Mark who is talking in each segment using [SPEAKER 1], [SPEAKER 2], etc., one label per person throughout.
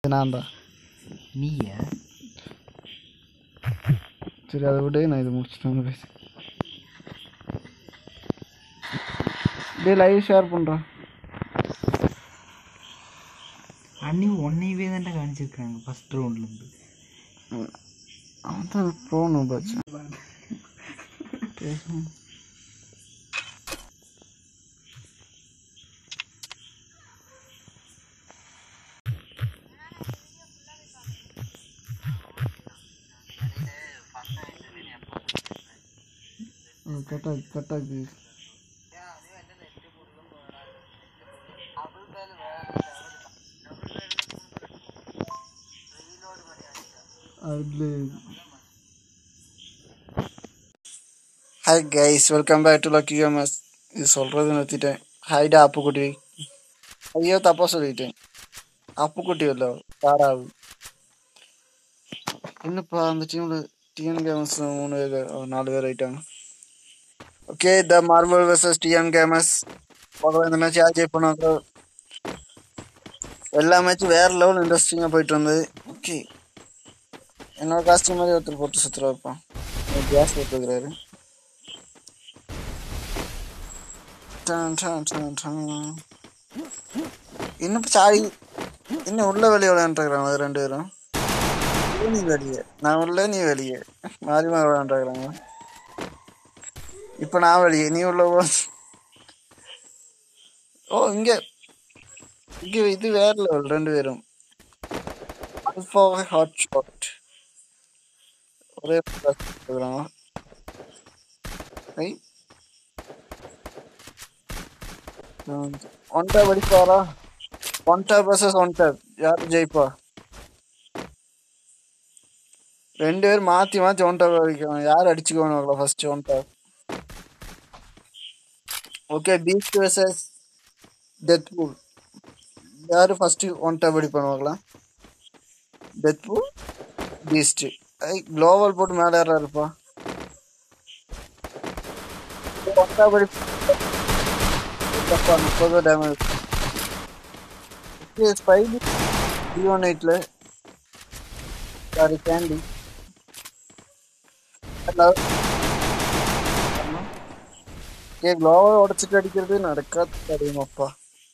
[SPEAKER 1] நான் தான்
[SPEAKER 2] நீயா
[SPEAKER 1] சரி அதை விட நான் இது முடிச்சுட்டு வந்து பேசு டேய் லைவ் ஷேர் பண்ணுறேன்
[SPEAKER 2] அன்னி ஒன்னையவே தான்டா காமிச்சிருக்காங்க ஃபர்ஸ்ட் ரவுண்ட்லேருந்து
[SPEAKER 1] அவன் தான் போகணும் பச்சை கட்டாக்கு கட்டாக்கு அதில் hi guys welcome back to lucky games இது சொல்கிறது நிறுத்திட்டேன் ஹாய்டா அப்புக்குட்டி ஐயோ தப்பாக சொல்லிட்டேன் அப்புக்குட்டி இல்லை தாராவு என்னப்பா அந்த டீமில் டிஎன் கேமஸ் மூணு பேர் ஒரு நாலு பேர் ஆயிட்டாங்க okay the Marvel versus TN games பார்க்கலாம் இந்த மேட்ச் யார் ஜெயிப்பாங்க எல்லா மேட்சும் வேற லெவல் இன்ட்ரெஸ்டிங்காக போயிட்டு இருந்தது ஓகே என்னோட காஸ்டியூம் மாதிரி ஒருத்தர் போட்டு சுற்றுறா இருப்பான் கேஸ் போட்டுருக்கிறாரு டான் டான் டான் டான். இன்னும் சாடி இன்னும் உள்ள வெளியே விளையாண்டுருக்குறாங்க ரெண்டு பேரும் நீ வெளியே நான் உள்ள நீ வெளியே மாறி மாறி விளையாண்டுருக்குறாங்க இப்போ நான் வெளியே நீ உள்ள போ ஓ இங்க இங்க இது வேற லெவல் ரெண்டு பேரும் அல்ஃபா ஹாட் ஷாட் ஒரே இருக்கிறாங்க ஐ ஒன் டேப் அடிப்பாரா one tap versus one tap யார் ஜெயிப்பா ரெண்டு பேர் மாத்தி மாத்தி ஒன் டேப் அடிக்கணும் யார் அடிச்சுக்கணும் first one tap okay beast versus death pool யார் ஃபர்ஸ்ட் ஒன் டேப் அடிப்பானுவாங்களா டெத் பூல் பீஸ்ட் ஐ குளோவல் போட்டு மேலே ஏறாருப்பா ஒன் டேப் அடி தப்பா முப்பது டேமேஜ் ஓகே ஸ்பைடி டி ஒன் எயிட்ல சாரி கேண்டி ஓகே க்ளோவை உடச்சிட்டு அடிக்கிறது நடக்காது தெரியுமாப்பா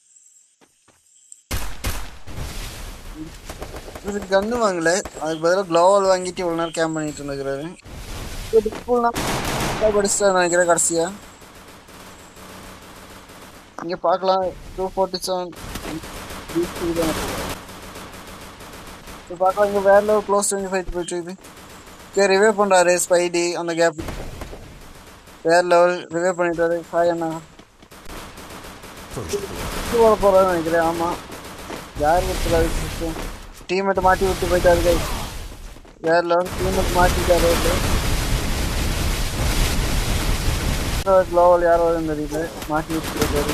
[SPEAKER 1] இதுக்கு கன்று வாங்கல அதுக்கு பதிலாக க்ளோவல் வாங்கிட்டு இவ்வளோ நேரம் கேம்ப் பண்ணிட்டு இருந்துக்கிறாரு படிச்சுட்டா நினைக்கிறேன் கடைசியா இங்க பார்க்கலாம் டூ ஃபோர்ட்டி செவன் பார்க்கலாம் இங்க வேற லெவல் க்ளோஸ் டுவெண்ட்டி ஃபைவ் போயிட்டு இருக்குது ஓகே ரிவே பண்றாரு ஸ்பைடி அந்த கேப் வேற லெவல் ரிவே பண்ணிட்டாரு ஹாய் அண்ணா போட போறான்னு நினைக்கிறேன் ஆமா யார் விட்டுறாரு டீம்மேட் மாட்டி விட்டு போயிட்டாரு guys. வேற லெவல் டீம்மேட் மாட்டிட்டாரு குளோவல் யாரோ வருதுன்னு தெரியல மாட்டி விட்டு போயிட்டாரு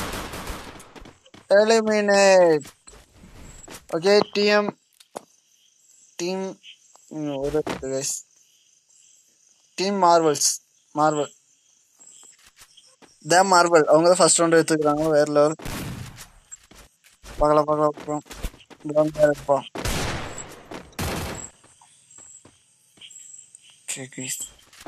[SPEAKER 1] எலிமினேட் ஓகே டிஎம் டீம் ஒரு guys team Marvels Marvel the Marvel அவங்க தான் ஃபர்ஸ்ட் ரவுண்ட் எடுத்துக்கிறாங்க வேற லெவல் பார்க்கலாம் பார்க்கலாம் அப்புறம் கிரவுண்ட் வேற இருப்பான் ஓகே கைஸ்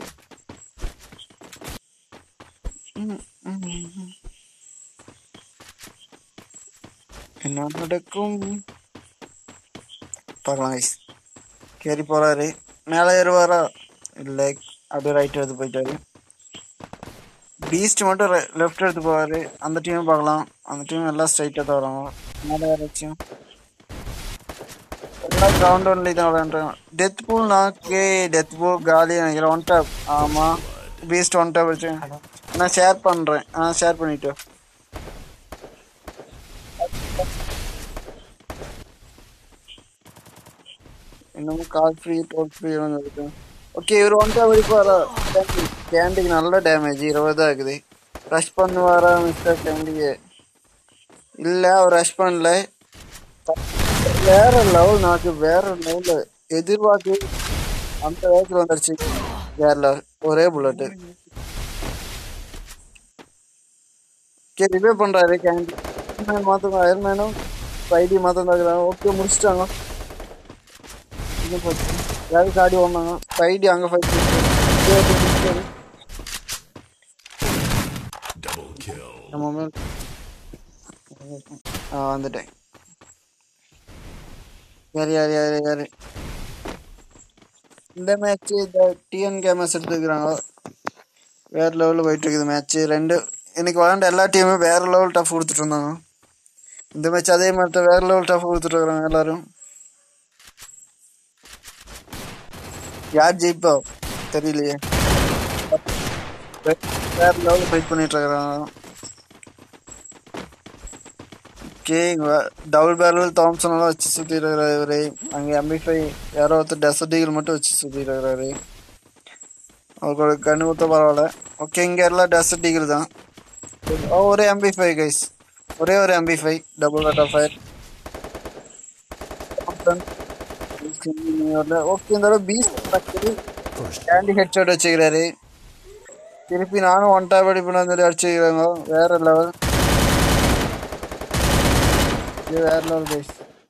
[SPEAKER 1] என்ன நடக்கும் பார்க்கலாம் கைஸ் கேரி போறாரு மேலே ஏறுவாரா இல்லை அப்படியே ரைட் எடுத்து போயிட்டாரு பீஸ்ட் மட்டும் லெஃப்ட் எடுத்து போவாரு அந்த டீம் பார்க்கலாம் அந்த டீம் எல்லாம் ஸ்ட்ரைட்டாக தான் வராங்க மேலே யாராச்சும் எல்லாம் கிரவுண்ட் ஒன்லி தான் விளையாண்டுறாங்க டெத் பூல் நாக்கே டெத் பூல் காலி நினைக்கிறேன் ஒன் டாப் ஆமாம் பீஸ்ட் ஒன் டாப் வச்சு நான் ஷேர் பண்ணுறேன் ஆ ஷேர் பண்ணிட்டு இன்னமும் கால் ஃப்ரீ டோல் ஃப்ரீ இருக்கு ஓகே இவர் ஒன்ட்டா வெடிப்பாரா கேண்டி கேண்டிக்கு நல்ல டேமேஜ் இருபது தான் இருக்குது ரஷ் பண்ணுவாரா மிஸ்டர் கேண்டிக்கு இல்லை அவர் ரஷ் பண்ணல வேற லெவல் நாக்கு வேற லெவல் எதிர்பார்க்கு அந்த வேகத்தில் வந்துருச்சு வேற லெவல் ஒரே புல்லட்டு ஓகே ரிவே பண்றாரு கேண்டி மாத்துங்க அயர்மேனும் ஸ்பைடி மாத்திரம் தான் இருக்கிறாங்க ஓகே முடிச்சிட்டாங்க இது போச்சு யாரும் காடி ஓடினாங்க ஸ்பைடி அங்கே ஃபைட் முடிச்சாரு நம்ம மேல் ஆ வந்துட்டேன் யார் யார் யார் யார் இந்த மேட்ச் இந்த டிஎன் கேமர்ஸ் எடுத்துக்கிறாங்க வேற லெவலில் போயிட்டு இருக்குது மேட்ச் ரெண்டு இன்னைக்கு விளாண்ட எல்லா டீமும் வேற லெவல் டஃப் கொடுத்துட்டு இருந்தாங்க இந்த மேட்ச் அதே மாதிரி தான் வேற லெவல் டஃப் கொடுத்துட்டு இருக்கிறாங்க எல்லாரும் யார் ஜெயிப்பா தெரியலையே வே- வேற லெவலில் ஃபைட் பண்ணிட்டு இருக்கிறாங்க ஓகே டபுள் பேரல் தாம்சன் எல்லாம் வச்சு சுற்றி இருக்கிறாரு இவரு அங்கே எம்பி ஃபைவ் யாரோ ஒருத்தர் டெசர்டிகள் மட்டும் வச்சு சுற்றி இருக்கிறாரு அவருக்கு கண்ணு கொடுத்த பரவாயில்ல ஓகே இங்கே எல்லாம் டெசர்ட் ஈகிள் தான் ஓ, ஒரே எம்பி ஃபைவ் கைஸ் ஒரே ஒரு MP five double rate of fire okay இந்த தடவை பீஸ் கேண்டி ஹெட் ஷாட் வச்சுக்கிறாரு திருப்பி நானும் ஒன் டாப் அடி பண்ண சொல்லி அடிச்சுக்கிறாங்க வேற லெவல் இது வேற லெவல் கைஸ்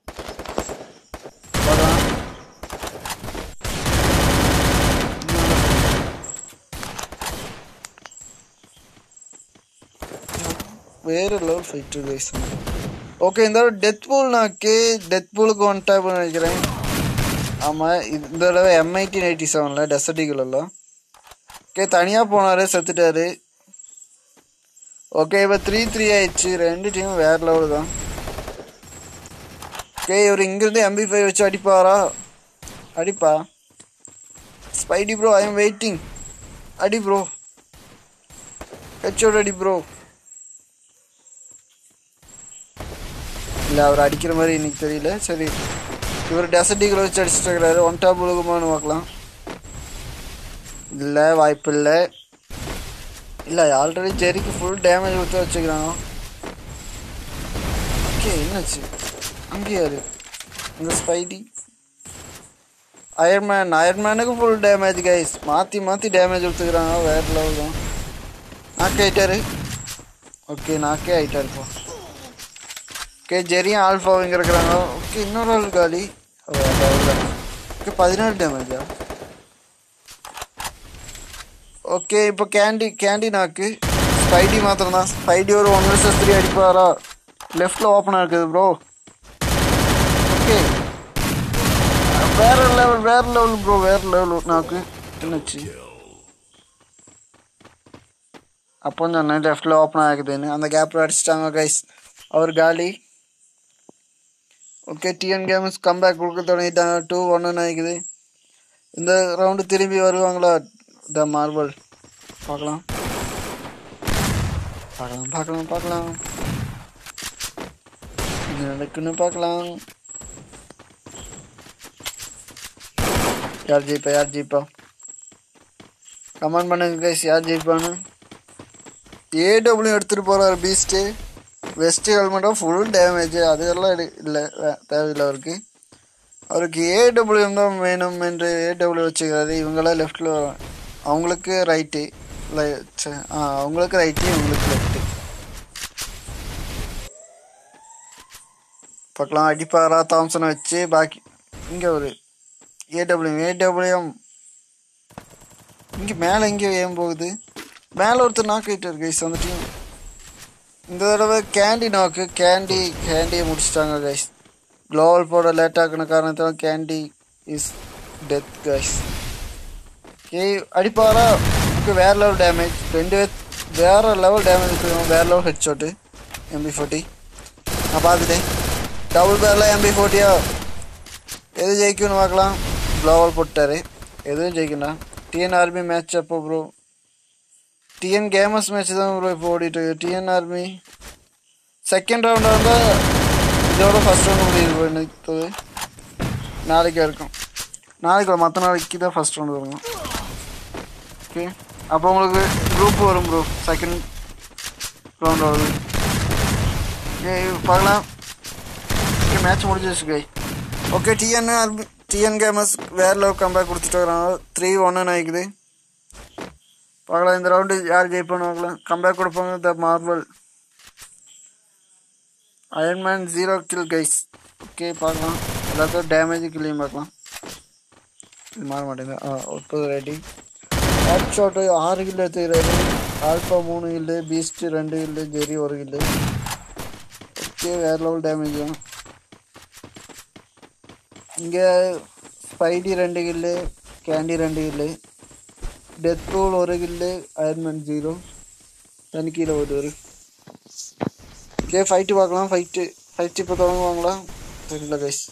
[SPEAKER 1] வேற லெவல் ஃபைட் கைஸ் ஓகே இந்த தடவை டெத் பூல் நாக்கு டெத் பூலுக்கு ஒன் டைப் நினைக்கிறேன் ஆமாம் இந்த தடவை எம்ஐடி நைன்டி செவனில் டெசர்டிகள் எல்லாம் ஓகே தனியாக போனார் செத்துட்டாரு ஓகே இப்போ த்ரீ த்ரீ ஆயிடுச்சு ரெண்டு டீமும் வேற லெவல் தான் ஓகே இவர் இங்கிருந்து எம்பி ஃபைவ் வச்சு அடிப்பாரா அடிப்பா spidey bro I am waiting அடி ப்ரோ ஹெட்ஷோட் அடி ப்ரோ இல்லை அவர் அடிக்கிற மாதிரி இன்னைக்கு தெரியல சரி இவர் டெசர்டிகளை வச்சு அடிச்சுட்டு இருக்கிறாரு ஒன் டாப் விழுகுமான்னு பார்க்கலாம் இல்லை வாய்ப்பு இல்லை இல்லை ஆல்ரெடி ஜெரிக்கு ஃபுல் டேமேஜ் கொடுத்து வச்சுக்கிறாங்க ஓகே என்னாச்சு அங்கே யாரு இந்த ஸ்பைடி அயர்மேன் அயர்மேனுக்கு ஃபுல் டேமேஜ் கைஸ் மாற்றி மாற்றி டேமேஜ் கொடுத்துக்கிறாங்க வேற லெவல் தான் நாக்கே ஆயிட்டாரு ஓகே நாக்கே ஆயிட்டாரு இப்போ ஓகே ஜெரியும் ஆல்ஃபாவும் இங்கே இருக்கிறாங்க ஓகே இன்னொரு ஆள் காலி ஓகே பதினேழு டேமேஜா ஓகே இப்போ கேண்டி கேண்டி நாக்கு ஸ்பைடி மாத்திரம் தான் ஸ்பைடி ஒரு ஒன் வருஷம் த்ரீ அடிப்பாரா லெஃப்டில் ஓப்பனாக இருக்குது ப்ரோ ஓகே வேற லெவல் வேற லெவல் ப்ரோ வேற லெவல் நாக்கு என்னாச்சு அப்போ சொன்னேன் லெஃப்டில் ஓப்பன் ஆகுதுன்னு அந்த கேப்பில் அடிச்சிட்டாங்க கைஸ் அவர் காலி ஓகே டிஎன் கேம்ஸ் கம்பேக் கொடுக்க தொடங்கிட்டாங்க டூ ஒன்று நினைக்குது இந்த ரவுண்டு திரும்பி வருவாங்களா த மார்பல் பார்க்கலாம் பார்க்கலாம் பார்க்கலாம் பார்க்கலாம் இது நடக்குன்னு பார்க்கலாம் யார் ஜெயிப்பா யார் ஜெயிப்பா கமெண்ட் பண்ணுங்க கைஸ் யார் ஜெயிப்பான்னு ஏடபிள்யூ எடுத்துகிட்டு போகிறார் பீஸ்ட்டு வெஸ்ட் ஹெல்மெட்டும் ஃபுல் டேமேஜ் அதெல்லாம் எடு இல்லை வே- தேவையில்லை அவருக்கு அவருக்கு ஏடபிள்யூ தான் வேணும் என்று ஏடபிள்யூ வச்சுக்கிறாரு இவங்களாம் லெஃப்டில் அவங்களுக்கு ரைட்டு ஆ அவங்களுக்கு ரைட்டு இவங்களுக்கு லெஃப்ட்டு பார்க்கலாம் அடிப்பாரா தாம்சனை வச்சு பாக்கி இங்கே ஒரு ஏடபிள்யூ ஏடபிள்யூஎம் இங்கே மேலே எங்கேயோ ஏன் போகுது மேலே ஒருத்தர் நாக் ஆகிட்டார் கைஸ் அந்த டீம் இந்த தடவை கேண்டி நாக்கு கேண்டி கேண்டியை முடிச்சிட்டாங்க கைஸ் க்ளோவல் போட லேட் ஆக்கின காரணத்தால் கேண்டி இஸ் டெத் கைஸ் ஏ அடிப்பாரா ஓகே வேற லெவல் டேமேஜ் ரெண்டு பேர் வேற லெவல் டேமேஜ் கொடுக்கணும் வேற level headshot MP forty நான் பார்த்துட்டேன் டபுள் பேரில் எம்பி ஃபோர்ட்டியா எது ஜெயிக்கும்னு பார்க்கலாம் க்ளோவல் போட்டாரு எதுவும் ஜெயிக்கணும் டிஎன்ஆர்பி மேட்ச் அப்போ ப்ரோ டிஎன் கேமர்ஸ் மேட்ச் தான் ப்ரோ இப்போ ஓடிட்டு இருக்கு டிஎன் ஆர்மி செகண்ட் ரவுண்டாக இருந்தால் இதோட ஃபர்ஸ்ட் ரவுண்ட் முடியுது ப்ரோ இன்னைக்கு நாளைக்கு இருக்கும் நாளைக்கு மற்ற நாளைக்கு தான் ஃபர்ஸ்ட் ரவுண்ட் வரும் ஓகே அப்போ உங்களுக்கு குரூப் வரும் ப்ரோ செகண்ட் ரவுண்ட் வருது ஓகே பார்க்கலாம் ஓகே மேட்ச் முடிஞ்சிருச்சு கை okay TN army TN gamers வேற லெவல் கம்பேக் கொடுத்துட்டு வராங்க த்ரீ ஒன்னு நினைக்குது பார்க்கலாம் இந்த ரவுண்டு யார் ஜெயிப்பான்னு பார்க்கலாம் கம்பேக் கொடுப்பாங்க the Marvel Iron Man zero kill guys okay பார்க்கலாம் எல்லாத்தையும் டேமேஜ் கில்லையும் பார்க்கலாம் இது மாற மாட்டேங்குது ஆ முப்பது ரேட்டிங் ஹாட் ஷாட்டு ஆறு கில் எடுத்துக்கிறாரு ஆல்ஃபா மூணு கில்லு பீஸ்ட் ரெண்டு கில்லு ஜெரி ஒரு கில்லு ஓகே வேற லெவல் டேமேஜ் தான் இங்கே ஸ்பைடி ரெண்டு கில்லு கேண்டி ரெண்டு கில்லு டெத் ரூல் ஒரு கில்லு அயர்மேன் ஜீரோ தனி கீழே ஒரு ஓகே ஃபைட்டு பார்க்கலாம் ஃபைட்டு ஃபைட்டு இப்போ தொடங்குவாங்களா தெரியல கைஸ்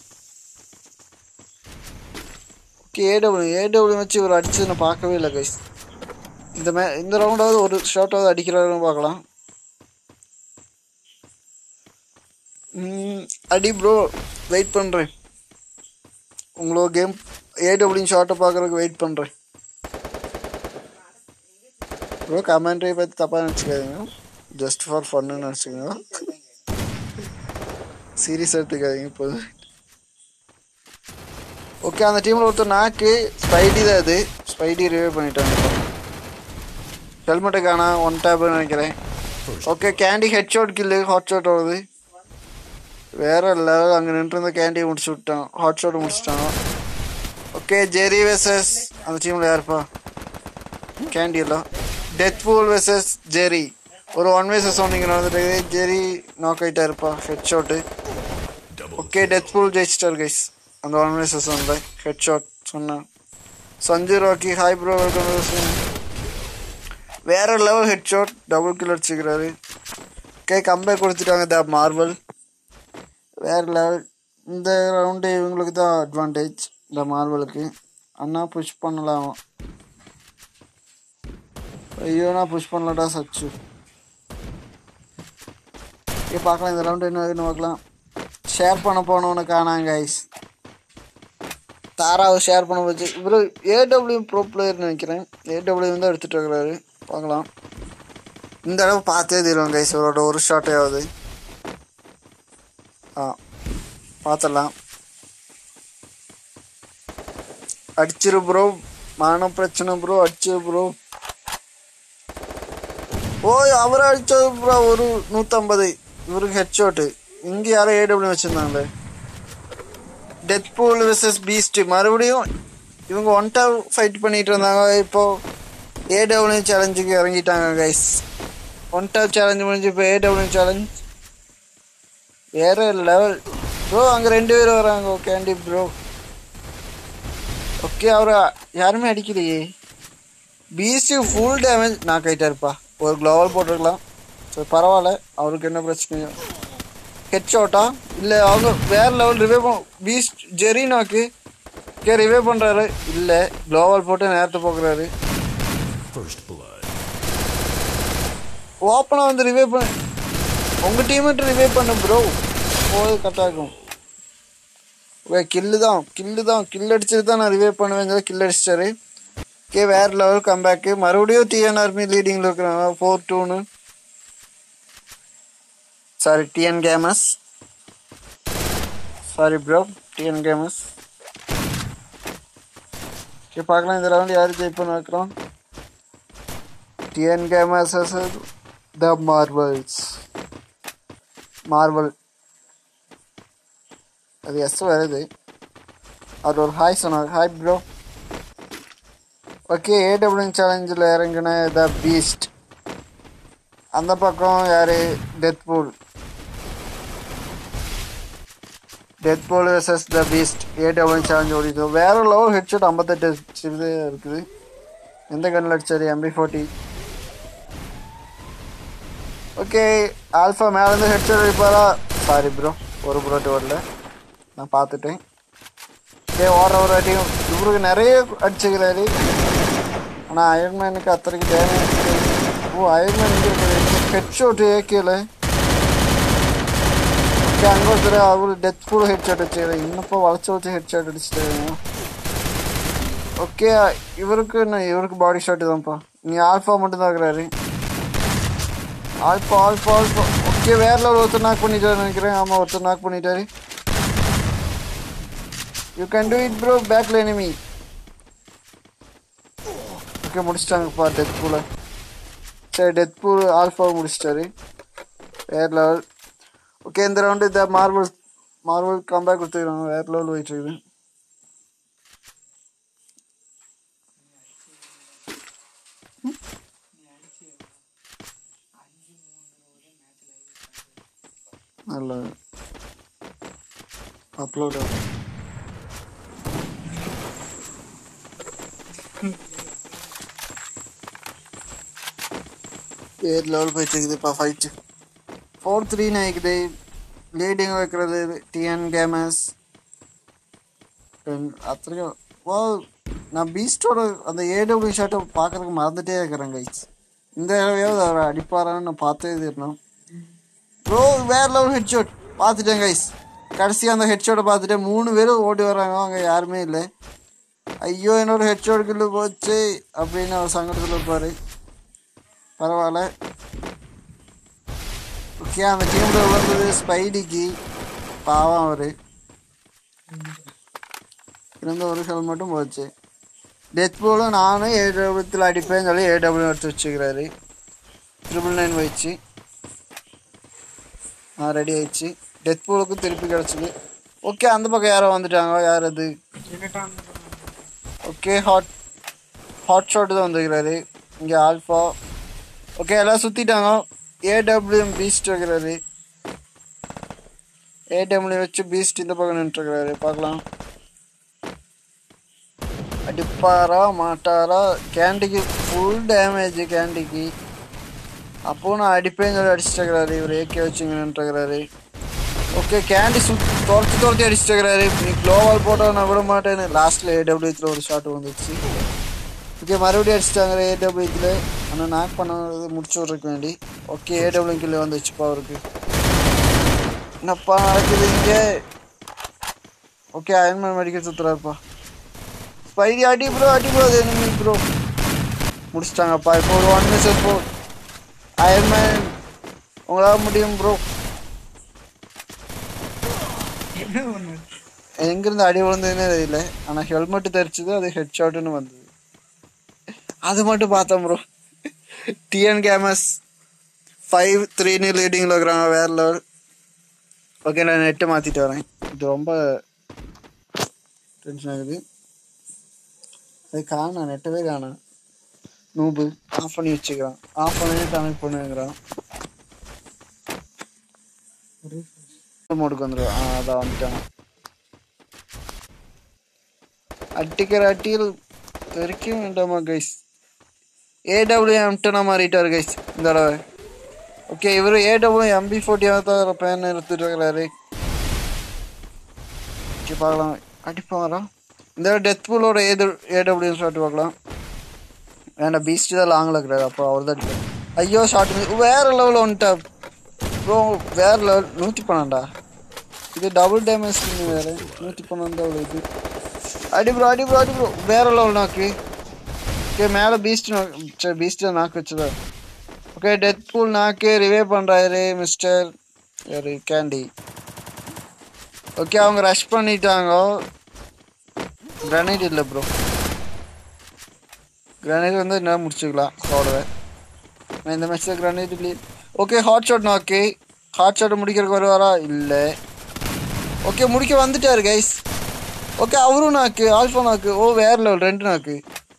[SPEAKER 1] ஓகே ஏடபிள்யூ ஏடபிள்யூ வச்சு இவர் அடிச்சது நான் பார்க்கவே இல்லை கைஸ் இந்த மே இந்த ரவுண்டாவது ஒரு ஷாட்டாவது அடிக்கிறாருன்னு பார்க்கலாம் ம், அடி ப்ரோ வெயிட் பண்ணுறேன் உங்களோட கேம் ஏடபிள்யூ ஷார்ட்டை பார்க்குறதுக்கு வெயிட் பண்ணுறேன் ப்ரோ கமெண்ட்ரி பற்றி தப்பாக நினச்சிக்காதீங்க ஜஸ்ட் ஃபார் ஃபன்னு நினச்சிக்கோங்க சீரியஸ் எடுத்துக்காதீங்க இப்போது ஓகே அந்த டீமில் ஒருத்தர் நாக்கு ஸ்பைடி தான் அது ஸ்பைடி ரிவே பண்ணிட்டாங்க இப்போ ஹெல்மெட்டை காணா ஒன் டேப் நினைக்கிறேன் okay Candy head shot kill hot shot வருது வேற லெவல் அங்கே நின்றுருந்த கேண்டி முடிச்சு விட்டான் ஹாட் ஷாட் முடிச்சிட்டான் ஓகே ஜெரி வெசஸ் அந்த டீமில் யாருப்பா கேண்டி எல்லாம் டெத் பூல் வெசஸ் ஜெரி ஒரு ஒன் வேசஸ் சொன்னீங்க நடந்துட்டு ஜெரி நாக் ஆகிட்டா இருப்பா head shot okay death pool ஜெயிச்சிட்டார் கைஸ் அந்த ஒன் வேசஸ் வந்து ஹெட் ஷாட் சொன்னேன் Sanju Rocky hi bro welcome வேற level head shot double kill அடிச்சுக்கிறாரு ஓகே கம்பேக் கொடுத்துட்டாங்க த மார்வல் வேற லெவல் இந்த ரவுண்டு இவங்களுக்கு தான் அட்வான்டேஜ் இந்த மார்வலுக்கு அண்ணா புஷ் பண்ணலாம் ஐயோ நான் புஷ் பண்ணலடா சச்சு ஓகே பார்க்கலாம் இந்த ரவுண்டு என்ன ஆகுதுன்னு பார்க்கலாம் ஷேர் பண்ண போனவனு காணாங்க கைஸ் தாராவை ஷேர் பண்ண வச்சு இவர் ஏடபிள்யூ ப்ரோ பிளேயர்னு நினைக்கிறேன் ஏடபிள்யூ தான் எடுத்துகிட்டு இருக்கிறாரு பார்க்கலாம் இந்த அளவு பார்த்தே தீரும் கைஸ் இவரோட ஒரு ஷாட்டே ஆகுது ஆ பார்த்துடலாம் அடிச்சிரு ப்ரோ மான பிரச்சனை ப்ரோ அடிச்சிரு ப்ரோ ஓய் அவரை அடிச்சது ப்ரோ ஒரு நூற்றம்பது இவருக்கு ஹெட் ஷாட்டு இங்கே யாரோ ஏடபிள்யூ வச்சுருந்தாங்களே டெத் பூல் விசஸ் பீஸ்ட் மறுபடியும் இவங்க ஒன் டாப் ஃபைட் பண்ணிட்டு இருந்தாங்க இப்போ ஏடபிள்யூ சேலஞ்சுக்கு இறங்கிட்டாங்க கைஸ் ஒன் டாப் சேலஞ்சு முடிஞ்சு இப்போ ஏடபிள்யூ சேலஞ்ச் வேற லெவல் ப்ரோ அங்கே ரெண்டு பேர் வராங்க ஓகே ஆண்டி ப்ரோ ஓகே அவரை யாருமே அடிக்கலையே பிசி ஃபுல் டேமேஜ் நான் கைட்டாருப்பா ஒரு க்ளோவல் போட்டிருக்கலாம் சரி பரவாயில்ல அவருக்கு என்ன பிரச்சனையோ ஹெட் ஷாட்டா இல்லை அவங்க வேற லெவல் ரிவே பீஸ்ட் ஜெரி நாக்கு கே ரிவே பண்ணுறாரு இல்லை க்ளோவல் போட்டு நேரத்தை போக்குறாரு
[SPEAKER 3] First blood.
[SPEAKER 1] ஓப்பனாக வந்து ரிவே பண்ண உங்கள் டீமேட் ரிவே பண்ண ப்ரோ போது கரெக்டாக இருக்கும் ஓகே கில்லு தான் கில்லு தான் கில் அடிச்சுட்டு தான் நான் ரிவே பண்ணுவேன் சொல்லி கில் அடிச்சிட்டாரு ஓகே வேறு லெவல் கம்பேக்கு மறுபடியும் டிஎன்ஆர்மி லீடிங்கில் இருக்கிறாங்க ஃபோர் டூன்னு sorry TN games sorry bro TN games okay பார்க்கலாம் இந்த ரவுண்ட் யார் ஜெயிப்போன்னு வைக்கிறோம் TN games the Marvels Marvel அது எஸ் வருது அவர் ஒரு ஹாய் சொன்னார் ஹாய் ப்ரோ ஓகே ஏடபிள்யூ சேலஞ்சில் இறங்கின த பீஸ்ட் அந்த பக்கம் யார் death pool death pool versus the Beast AW challenge ஓடிது வேற லெவல் ஹெட்ஷாட் ஐம்பத்தெட்டு இது இருக்குது எந்த கண்ணில் அடிச்சாரு எம்பி ஃபோர்ட்டி ஓகே ஆல்ஃபா மேலேருந்து ஹெட்ஷாட் அடிப்பாரா சாரி ப்ரோ ஒரு ப்ரோட்டு வரல நான் பார்த்துட்டேன் ஓகே ஓடுற ஒரு அடியும் இவருக்கு நிறைய அடிச்சுக்கிறாரு ஆனால் அயர்மேனுக்கு அத்தனைக்கு டேமேஜ் ஓ அயர்மேன் இங்கே இருக்குது ஹெட் ஷாட் ஏகேல ஓகே அங்கே ஒருத்தர் அவர் டெத் ஃபுல் ஹெட் ஷாட் அடிச்சாரு இன்னப்போ வளைச்சு வச்சு ஹெட் ஷாட் அடிச்சிட்டாரு ஓகே இவருக்கு என்ன இவருக்கு பாடி ஷாட் தான்ப்பா நீ ஆல்ஃபா மட்டும் தான் இருக்கிறாரு ஆல்ஃபா ஆல்ஃபா ஆல்ஃபா ஓகே வேற லெவல் ஒருத்தர் நாக் பண்ணிட்டாரு நினைக்கிறேன் ஆமாம் ஒருத்தர் நாக் பண்ணிட்டாரு you can do it bro பேக்ல எனிமி ஓகே முடிச்சிட்டாங்கப்பா டெத் பூல சரி டெத் பூல் ஆல்ஃபா முடிச்சிட்டாரு வேற லெவல் ஓகே இந்த ரவுண்டு இந்த மார்பிள் மார்பிள் கம்பேக் கொடுத்துருக்காங்க வேற லெவல் போயிட்டு இருக்குது நல்ல அப்லோட் ஆகும் ஏழு லெவல் போயிட்டு இருக்குதுப்பா ஃபைட்டு ஃபோர் த்ரீ நினைக்குது லீடிங் வைக்கிறது டிஎன் கேமஸ் அத்தனையும் ஓ நான் பீஸ்டோட அந்த ஏடபிள்யூ ஷாட்டை பார்க்கறதுக்கு மறந்துட்டே இருக்கிறேன் கைஸ் இந்த தடவையாவது அவர் அடிப்பாரான்னு நான் பார்த்தே இருக்கணும் ப்ரோ வேற லெவல் ஹெட்ஷாட் பார்த்துட்டேன் கைஸ் கடைசியாக அந்த ஹெட்ஷாட்டை பார்த்துட்டு மூணு பேரும் ஓடி வராங்க அங்கே யாருமே இல்லை ஐயோ என்னோட ஹெட்ஷாட் கில்லு போச்சு அப்படின்னு அவர் சங்கடத்தில் இருப்பார் பரவாயில்ல ஓகே அந்த டீமில் விழுந்தது ஸ்பைடிக்கு பாவம் அவர் இருந்த ஒரு ஹெல்மெட்டும் போச்சு டெத் போலும் நானும் ஏடபிள்யூத்தில் அடிப்பேன்னு சொல்லி ஏடபிள்யூ எடுத்து வச்சுக்கிறாரு ட்ரிபிள் நைன் வச்சு ஆ ரெடி ஆயிடுச்சு டெத் பூலுக்கும் திருப்பி கிடச்சிது ஓகே அந்த பக்கம் யாரோ வந்துட்டாங்க யார் அது ஓகே ஹாட் ஹாட் ஷாட் தான் வந்துருக்கிறாரு இங்கே ஆல்ஃபா ஓகே எல்லாம் சுற்றிட்டாங்க ஏடபிள்யூஎம் பீஸ்ட் வைக்கிறாரு ஏடபிள்யூ வச்சு பீஸ்ட் இந்த பக்கம் நின்றுருக்கிறாரு பார்க்கலாம் அடிப்பாரா மாட்டாரா கேண்டிக்கு ஃபுல் டேமேஜ் கேண்டிக்கு அப்போ நான் அடிப்பேன்னு சொல்லி அடிச்சிட்டுருக்கிறாரு இவர் ஏகே வச்சுங்க நின்றுருக்கிறாரு ஓகே கேண்டி சுத் துரத்தி துரத்தி அடிச்சிட்டுருக்கிறாரு நீ க்ளோவால் போட்டால் நான் விட மாட்டேன்னு லாஸ்ட்டில் ஏடபிள்யூத்தில் ஒரு ஷாட் வந்துச்சு ஓகே மறுபடியும் அடிச்சிட்டாங்க ஏடபிள்யூத்தில் ஆனால் நாக் பண்ணது முடிச்சு விட்றதுக்கு வேண்டி ஓகே ஏடபிள்யூ கில்லு வந்துச்சுப்பா அவருக்கு என்னப்பா நடக்குது இங்கே ஓகே அயன்மேன் மெடிக்கல் சுற்றுறாருப்பா ஸ்பைடி அடி ப்ரோ அடி ப்ரோ அது enemy ப்ரோ முடிச்சிட்டாங்கப்பா இப்போ ஒரு ஒன் மினிட்ஸ் இப்போ அயன்மேன் உங்களால் முடியும் ப்ரோ
[SPEAKER 2] என்ன ஒன்று
[SPEAKER 1] எங்கேருந்து அடி விழுந்ததுன்னே தெரியல ஆனால் ஹெல்மெட் தெரிச்சது அது ஹெட் ஷாட்டுன்னு வந்தது அது மட்டும் பார்த்தேன் ப்ரோ டிஎன் கேமஸ் ஃபைவ் த்ரீன்னு லீடிங்கில் இருக்கிறாங்க வேற லெவல் ஓகே நான் நெட்டை மாற்றிட்டு வரேன் இது ரொம்ப டென்ஷன் ஆகுது அது காணா நெட்டவே காணா நூபு ஆஃப் பண்ணி வச்சுக்கிறான் ஆஃப் பண்ணி கனெக்ட் பண்ணுங்கிறான் மோடுக்கு வந்துடும் ஆ அதான் வந்துட்டாங்க அட்டிக்கிற அட்டியில் வரைக்கும் வேண்டாமா கைஸ் ஏடபிள்யூ எம்டனா மாறிட்டார் கைஸ் இந்த தடவை ஓகே இவர் ஏடபிள்யூ எம்பி ஃபோர்ட்டியாக தான் பேன் எடுத்துட்டு இருக்கிறாரு ஓகே பார்க்கலாம் அடிப்பாரா இந்த டெத் பூலோட ஏது ஏடபிள்யூ ஷாட் பார்க்கலாம் வேண்டாம் பீஸ்ட் தான் லாங்கில் இருக்கிறாரு அப்போ அவர் தான் அடிப்பார் ஐயோ ஷாட் வேற லெவலில் வந்துட்டா ப்ரோ வேற லெவல் நூற்றி பன்னெண்டா இது டபுள் டேமேஜ் வேறு நூற்றி பன்னெண்டு அவ்வளோ இது அடி ப்ரோ அடி ப்ரோ அடி ப்ரோ வேற லெவல் நாக்கு ஓகே மேலே பீஸ்ட் சரி பீஸ்ட்டில் நாக்கு வச்சுதா ஓகே டெத் பூல் நாக்கு ரிவே பண்ணுறாரு மிஸ்டர் யாரு கேண்டி ஓகே அவங்க ரஷ் பண்ணிட்டாங்க கிரனைட் இல்லை ப்ரோ கிரனைட் வந்து என்ன முடிச்சுக்கலாம் அவ்வளோதான் நான் இந்த மேட்ச்சில் கிரனைட் இல்லையே okay hot shot knock hot shot முடிக்கிறதுக்கு வருவாரா இல்லை ஓகே முடிக்க வந்துட்டாரு கைஸ் ஓகே அவரும் நாக்கு ஆல்ஃபா நாக்கு ஓ வேற லெவல் ரெண்டு நாக்கு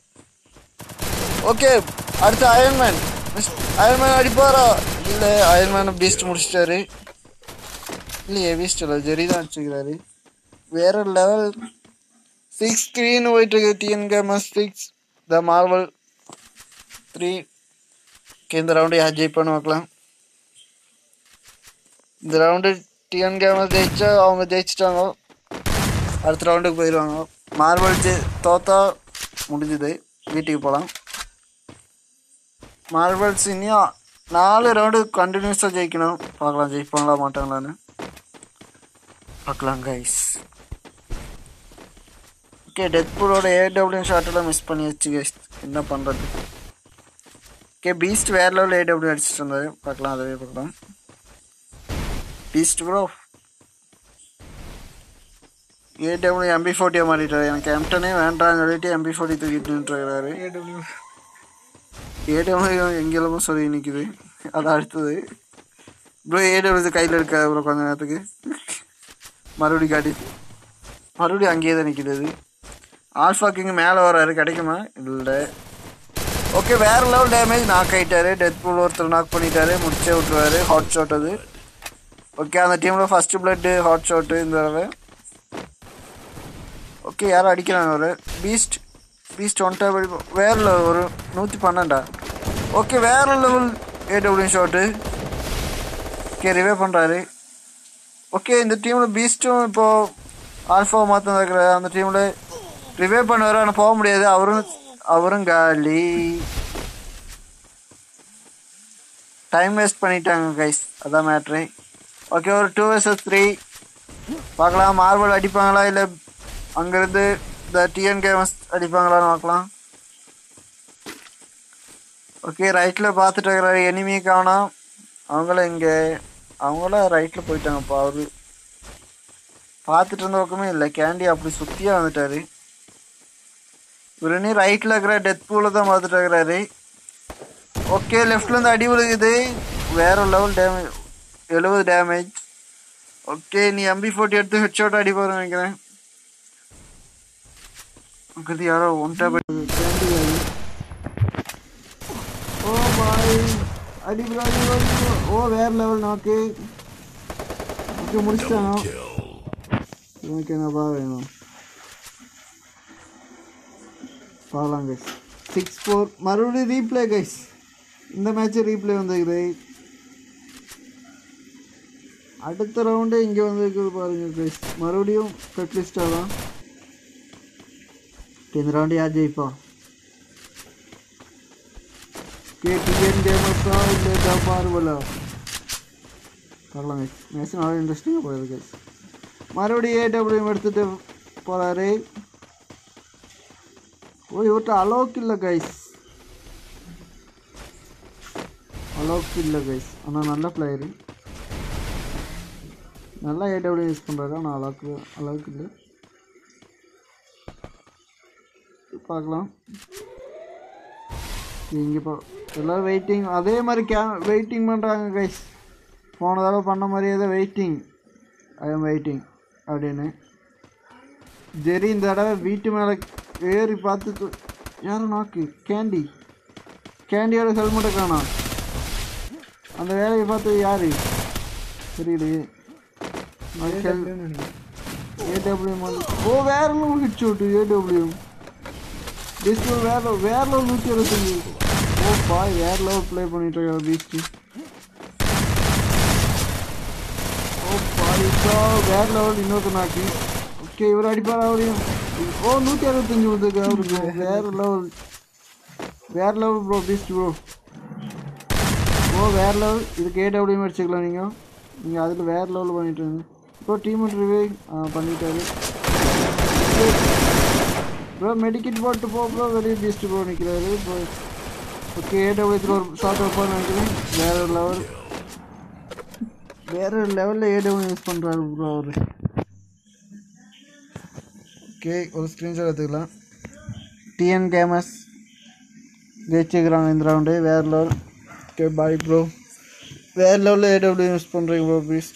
[SPEAKER 1] ஓகே அடுத்து அயன்மேன் அயன்மேன் அடிப்பாரா இல்லை அயன்மேன் பீஸ்ட் முடிச்சிட்டாரு இல்லையே பீஸ்ட் இல்லை ஜெரி தான் அடிச்சுக்கிறாரு வேற லெவல் சிக்ஸ் ஸ்க்ரீன் போயிட்டு இருக்கு TN games six the Marvel three okay இந்த ரவுண்டு யார் ஜெயிப்பான்னு பார்க்கலாம் இந்த ரவுண்டு டிஎன் கேமஸ் ஜெயிச்சா அவங்க ஜெயிச்சிட்டாங்க அடுத்த ரவுண்டுக்கு போயிடுவாங்க மார்வல் ஜெ தோத்தா முடிஞ்சுது வீட்டுக்கு போகலாம் மார்வல்ஸ் இனியும் நாலு ரவுண்டு கண்டினியூஸாக ஜெயிக்கணும் பார்க்கலாம் ஜெயிப்பாங்களா மாட்டாங்களான்னு பார்க்கலாம் கைஸ் ஓகே டெத் பூலோட ஏடபிள்யூ ஷாட்டெல்லாம் மிஸ் பண்ணி வச்சு கைஸ் என்ன பண்ணுறது ஓகே பீஸ்ட் வேற லெவலில் ஏடபிள்யூ அடிச்சிட்டு வந்தாரு பார்க்கலாம் அதவே பார்க்கலாம் பீஸ்ட் ப்ரோ ஏடபிள்யூ எம்பி ஃபோர்ட்டியாக மாறிட்டாரு எனக்கு எம்டனே வேண்டாம்னு சொல்லிட்டு எம்பி ஃபோர்ட்டி தூக்கிட்டு நின்றுறாரு
[SPEAKER 2] ஏடபிள்யூ
[SPEAKER 1] ஏடபிள்யூ எங்கெல்லாமோ சொல்லி நிற்குது அது அடுத்தது ப்ரோ ஏடபிள்யூ கையில் இருக்காது ப்ரோ கொஞ்ச நேரத்துக்கு மறுபடியும் காட்டி மறுபடியும் அங்கேயே தான் நிற்கிறது ஆல்ஃபா கிங் மேலே வராரு கிடைக்குமா இல்லை ஓகே வேற லெவல் டேமேஜ் நாக் ஆயிட்டாரு டெத் பூல் ஒருத்தர் நாக் பண்ணிட்டாரு முடிச்சே விட்டுருவாரு ஹாட் ஷாட் அது ஓகே அந்த டீமில் ஃபர்ஸ்ட் பிளட் ஹாட் ஷாட்டு இந்த தடவை ஓகே யாரும் அடிக்கிறாங்க ஒரு பீஸ்ட் பீஸ்ட் ஒன் டேபிள் வேற level ஒரு நூற்றி பன்னெண்டா ஓகே வேற லெவல் ஏடபிள்யூ ஷாட்டு ஓகே ரிவே பண்ணுறாரு ஓகே இந்த டீமில் பீஸ்ட்டும் இப்போ ஆல்ஃபா மாற்ற இருக்கிற அந்த டீமில் ரிவே பண்ணுவார் ஆனால் போக முடியாது அவரும் அவரும் காலி டைம் வேஸ்ட் பண்ணிட்டாங்க கைஸ் அதான் மேட்ரு ஓகே ஒரு டூ வர்சஸ் த்ரீ பார்க்கலாம் மார்பல் அடிப்பாங்களா இல்லை அங்கேருந்து இந்த டிஎன் கேமஸ் அடிப்பாங்களான்னு பார்க்கலாம் ஓகே ரைட்டில் பார்த்துட்டு இருக்கிற எனிமி காணோம் அவங்கள இங்கே அவங்கள ரைட்டில் போயிட்டாங்கப்பா அவரு பார்த்துட்டு இருந்த பக்கமே இல்லை கேண்டி அப்படி சுற்றியாக வந்துட்டாரு இவர் இன்னும் ரைட்டில் இருக்கிற டெத் பூவில் தான் பார்த்துட்டு இருக்கிறாரு ஓகே லெஃப்ட்லேருந்து அடி விழுகுது வேற லெவல் டேமேஜ் எழுபது டேமேஜ் ஓகே நீ எம்பி ஃபோர்ட்டி எடுத்து ஹெட் ஷாட் அடி போகிற நினைக்கிறேன் அங்கிருந்து யாரோ one tap Candy oh boy அடி bro, அடி bro, அடி bro. ஓ வேற லெவல் நாக்கு ஓகே முடிச்சிட்டாங்க
[SPEAKER 3] Kill.
[SPEAKER 1] எனக்கு என்னப்பா வேணும் பார்க்கலாம் கைஸ் சிக்ஸ் ஃபோர் மறுபடியும் ரீப்ளே கைஸ் இந்த மேட்ச்சு ரீப்ளே வந்திருக்குது அடுத்த ரவுண்டே இங்கே வந்திருக்குது பாருங்க கைஸ் மறுபடியும் பெட்லிஸ்டாக தான் இந்த ரவுண்டு யார் ஜெயிப்பா கேடிஎன் கேமஸா இல்லை மாறுபலா பார்க்கலாம் கைஸ் மேட்ச் நல்லா இன்ட்ரெஸ்டிங்காக போகுது கைஸ் மறுபடியும் ஏடபிள்யூஎம் எடுத்துட்டு போறாரு ஓ இவர்கிட்ட அளவுக்கு இல்லை கைஸ் அளவுக்கு இல்லை கைஸ் ஆனால் நல்ல பிளேயரு நல்லா ஏடபிள்யூ யூஸ் பண்ணுறாரு ஆனால் அளவுக்கு அளவுக்கு இல்லை பார்க்கலாம் இங்கே இப்போ எல்லோரும் வெயிட்டிங் அதே மாதிரி கே வெயிட்டிங் பண்ணுறாங்க கைஸ் போன தடவை பண்ண மாதிரியே தான் வெயிட்டிங் ஐ எம் வெயிட்டிங் அப்படின்னு ஜெரி இந்த தடவை வீட்டு மேலே ஏறி பார்த்து து- யாரும் நாக்கு கேண்டி கேண்டியோட ஹெல்மெட்டை காணோம் அந்த வேலையை பார்த்து யாரு தெரியலையே ஏடபிள்யூ ஓ வேற லெவல் ஹிட் ஷூட்டு ஏடபிள்யூ டிஸ்பிள் வேற வேற லெவல் நூற்றி இருபத்தஞ்சு ஓ பாய் வேற லெவல் ப்ளே பண்ணிட்டு இருக்காரு பீஸ்ட்டு ஓ பாய்க்கா வேற லெவல் இன்னொருத்த நாக்கி ஓகே இவர் அடிப்பார் அவரையும் ஓ நூற்றி அறுபத்தஞ்சு வந்துருக்கு அவருக்கு வேற லெவல் வேற லெவல் ப்ரோ பீஸ்ட் ப்ரோ ஓ வேற லெவல் இதுக்கு ஏடபிள்யூ அடிச்சுக்கலாம் நீங்கள் நீங்கள் அதில் வேற லெவல் பண்ணிட்டு இருந்தீங்க இப்போ டீம் ரிவே பண்ணிட்டாரு ப்ரோ மெடிக்கிட் போட்டு போ ப்ரோ வெளியே பீஸ்ட் ப்ரோ நிற்கிறாரு இப்போ ஓகே ஏடபிள்யூ ஒரு ஷார்ட் வைப்பான்னு நினைக்கிறேன் வேற ஒரு லெவல் வேற லெவலில் ஏடபிள்யூ யூஸ் பண்ணுறாரு ப்ரோ அவர் ஓகே ஒரு ஸ்க்ரீன்ஷாட் எடுத்துக்கலாம் டிஎன் கேமஸ் ஜெயிச்சுக்கிறாங்க இந்த ரவுண்டு வேற லெவல் ஓகே பாய் ப்ரோ வேற லெவலில் ஏடபிள்யூ யூஸ் பண்ணுறீங்க ப்ரோ ப்ளீஸ்